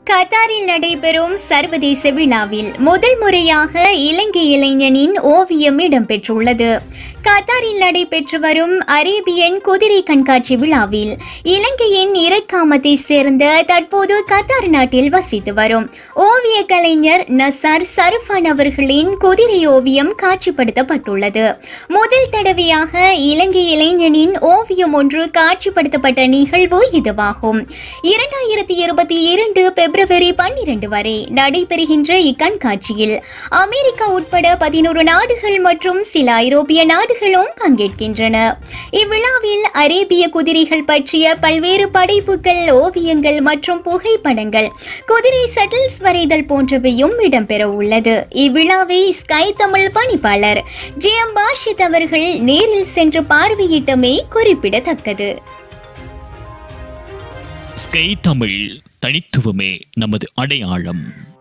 கத்தாரில் நடைபெறும் சர்வதேச விழாவில் முதல் முறையாக இலங்கை இளைஞனின் ஓவியம் இடம்பெற்றுள்ளது கத்தாரில் நடைபெற்று வரும் அரேபியன் குதிரை கண்காட்சி விழாவில் இலங்கையின் இறைக்காமத்தை சேர்ந்த தற்போது கத்தார் நாட்டில் வசித்து வரும் ஓவிய கலைஞர் நசார் சருஃபான் அவர்களின் குதிரை ஓவியம் காட்சிப்படுத்தப்பட்டுள்ளது முதல் தடவையாக இலங்கை இளைஞனின் ஓவியம் ஒன்று காட்சிப்படுத்தப்பட்ட நிகழ்வு இதுவாகும் இரண்டாயிரத்தி இருபத்தி இரண்டு பிப்ரவரி பன்னிரண்டு வரை நடைபெறுகின்ற இக்கண்காட்சியில் அமெரிக்கா உட்பட பதினோரு நாடுகள் மற்றும் சில ஐரோப்பிய நாடுகளும் பங்கேற்கின்றன இவ்விழாவில் அரேபிய குதிரைகள் பற்றிய பல்வேறு படைப்புகள் ஓவியங்கள் மற்றும் புகைப்படங்கள் குதிரை சட்டில்ஸ் வரைதல் போன்றவையும் இடம்பெற உள்ளது இவ்விழாவை ஸ்கை தமிழ் பணிப்பாளர் ஜே எம் பாஷித் அவர்கள் நேரில் சென்று பார்வையிட்டமை குறிப்பிடத்தக்கது ஸ்கை தமிழ் தனித்துவமே நமது அடையாளம்